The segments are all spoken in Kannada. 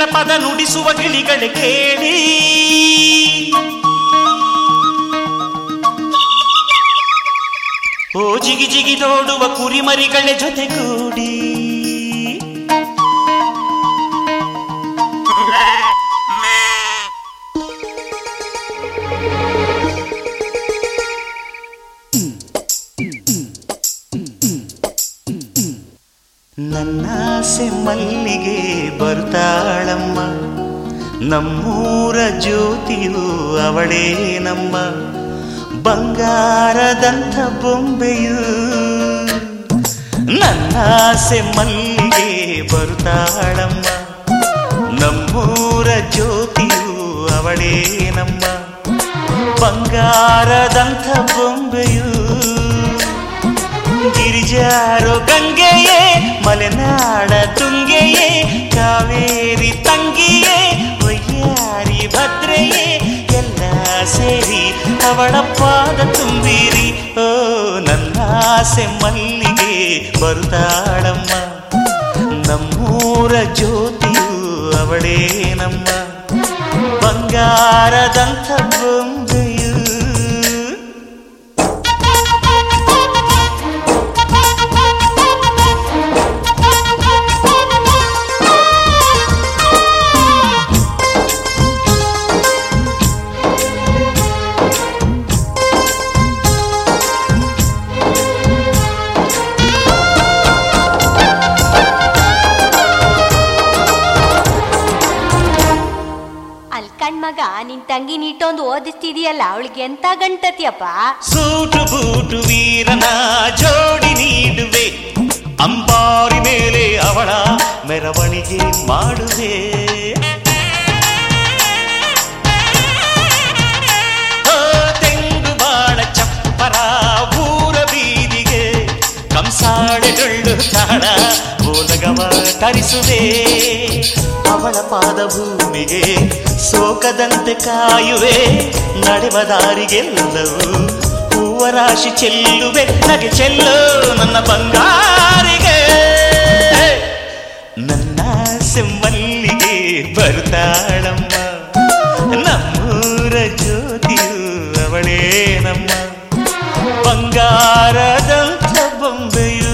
ಪದ ನುಡಿಸುವ ಗಿಳಿಗಳ ಕೇಳಿ ಓ ಜಿಗಿ ಜಿಗಿ ನೋಡುವ ಕುರಿಮರಿಗಳ ಜೊತೆಗೂಡಿ ನನ್ನಾಸೆ ಮಲ್ಲಿಗೆ ಬರ್ತಾಳಮ್ಮ ನಮ್ಮೂರ ಜ್ಯೋತಿಯು ಅವಳೇ ನಮ್ಮ ಬಂಗಾರದಂಥ ಬೊಂಬೆಯು ನನ್ನಾಸೆ ಮಲ್ಲಿಗೆ ಬರ್ತಾಳಮ್ಮ ನಮ್ಮೂರ ಜ್ಯೋತಿಯು ಅವಳೇ ನಮ್ಮ ಬಂಗಾರದಂಥ ಬೊಂಬೆಯು ಗಿರಿಜಾರೋ ಗಂಗೆಯೇ ಮಲೆನಾಡ ತುಂಗೆಯೇ ಕಾವೇರಿ ತಂಗಿಯೇ ಒಯ್ಯಾರಿ ಭದ್ರೆಯೇ ಎಲ್ಲ ಸೇರಿ ಅವಳ ಪಾದ ತುಂಬಿರಿ ಓ ನನ್ನ ಆಸೆ ಮಲ್ಲಿಗೆ ಬರುತ್ತಾಳಮ್ಮ ನಮ್ಮೂರ ಜ್ಯೋತಿಯು ಅವಳೇ ನಮ್ಮ ಬಂಗಾರದಂಥ ಬೊಂಬೆಯು ಅಲ್ ಕಣ್ಮಗ ನಿನ್ ತಂಗಿ ನೀಟೊಂದು ಓದಿಸ್ತಿದೀಯಲ್ಲ ಅವಳಿಗೆ ಎಂತ ಗಂಟತಿಯಪ್ಪ ಸೂಟು ಬೂಟು ವೀರನ ಜೋಡಿ ನೀಡುವೆ ಅಂಬಾರಿ ಮೇಲೆ ಅವಳ ಮೆರವಣಿಗೆ ಮಾಡುವೆ ಓ, ತೆಂಗು ಬಾಳ ಚಪ್ಪರ ಊರ ಬೀದಿಗೆ ಕಂಸಾಳೆ ಡೊಳ್ಳು ತಾಳ ಓಲಗವ ತರಿಸುವೆ ಅವಳ ಪಾದ ಭೂಮಿಗೆ ಸೋಕದಂತೆ ಕಾಯುವೆ ನಡೆವ ದಾರಿಗೆಲ್ಲವೂ ಹೂವ ರಾಶಿ ಚೆಲ್ಲುವೆ ನಗೆ ಚೆಲ್ಲು ನನ್ನ ಬಂಗಾರಿಗೆ ನನ್ನ ಸೆಮ್ಮಲ್ಲಿಗೆ ಬರ್ತಾಳಮ್ಮ ನಮ್ಮೂರ ಜ್ಯೋತಿಯು ಅವಳೇ ನಮ್ಮ ಬಂಗಾರದಂಥ ಬೊಂಬೆಯು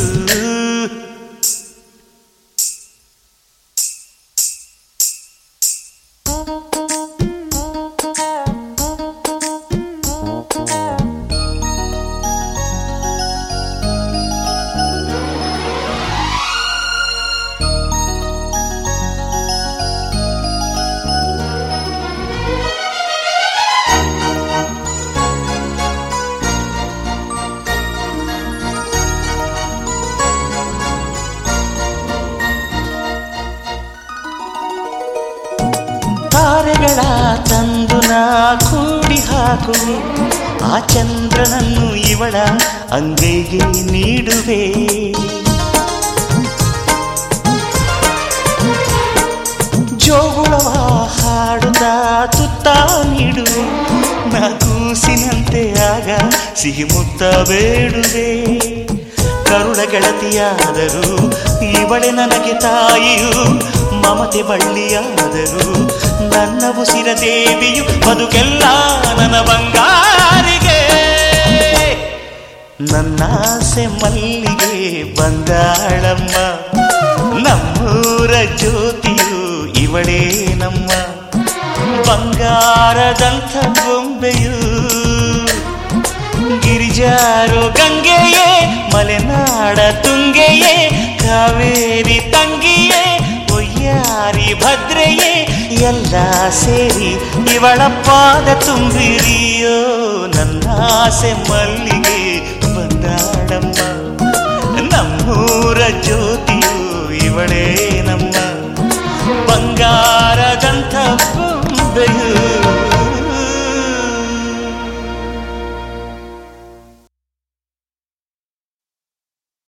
ತಾರೆಗಳ ತಂದು ನಾ ಕೂಡಿ ಹಾಕುವೆ ಆ ಚಂದ್ರನನ್ನು ಇವಳ ಅಂಗೈಗೆ ನೀಡುವೆ ಜೋಗುಳವ ಹಾಡುತ್ತಾ ತುತ್ತ ನೀಡುವೆ ನಾ ಕೂಸಿನಂತೆ ಆಗ ಸಿಹಿ ಮುತ್ತ ಬೇಡುವೆ ಕರುಳ ಗೆಳತಿಯಾದರು ಇವಳೆ ನನಗೆ ತಾಯಿಯು ಮಮತೆ ಬಳ್ಳಿಯಾದರು ನನ್ನ ಉಸಿರ ದೇವಿಯು ಬದುಕೆಲ್ಲ ನನ್ನ ಬಂಗಾರಿಗೆ ನನ್ನಾಸೆ ಮಲ್ಲಿಗೆ ಬಂದಾಳಮ್ಮ ನಮ್ಮೂರ ಜ್ಯೋತಿಯು ಇವಳೇ ನಮ್ಮ ಬಂಗಾರದಂಥ ಬೊಂಬೆಯು ಗಿರಿಜಾರೋ ಗಂಗೆಯೇ ಮಲೆನಾಡ ತುಂಗೆಯೇ ಕಾವೇರಿ ತಂಗಿಯೇ ಒಯ್ಯಾರಿ ಭದ್ರೆಯೇ ಎಲ್ಲ ಸೇರಿ ಇವಳ ಪಾದ ತುಂಬಿರಿಯೋ ನನ್ನ ಆಸೆ ಮಲ್ಲಿಗೆ ಬಂದಾಡಮ್ಮ ನಮ್ಮೂರ ಜ್ಯೋತಿಯು ಇವಳೇ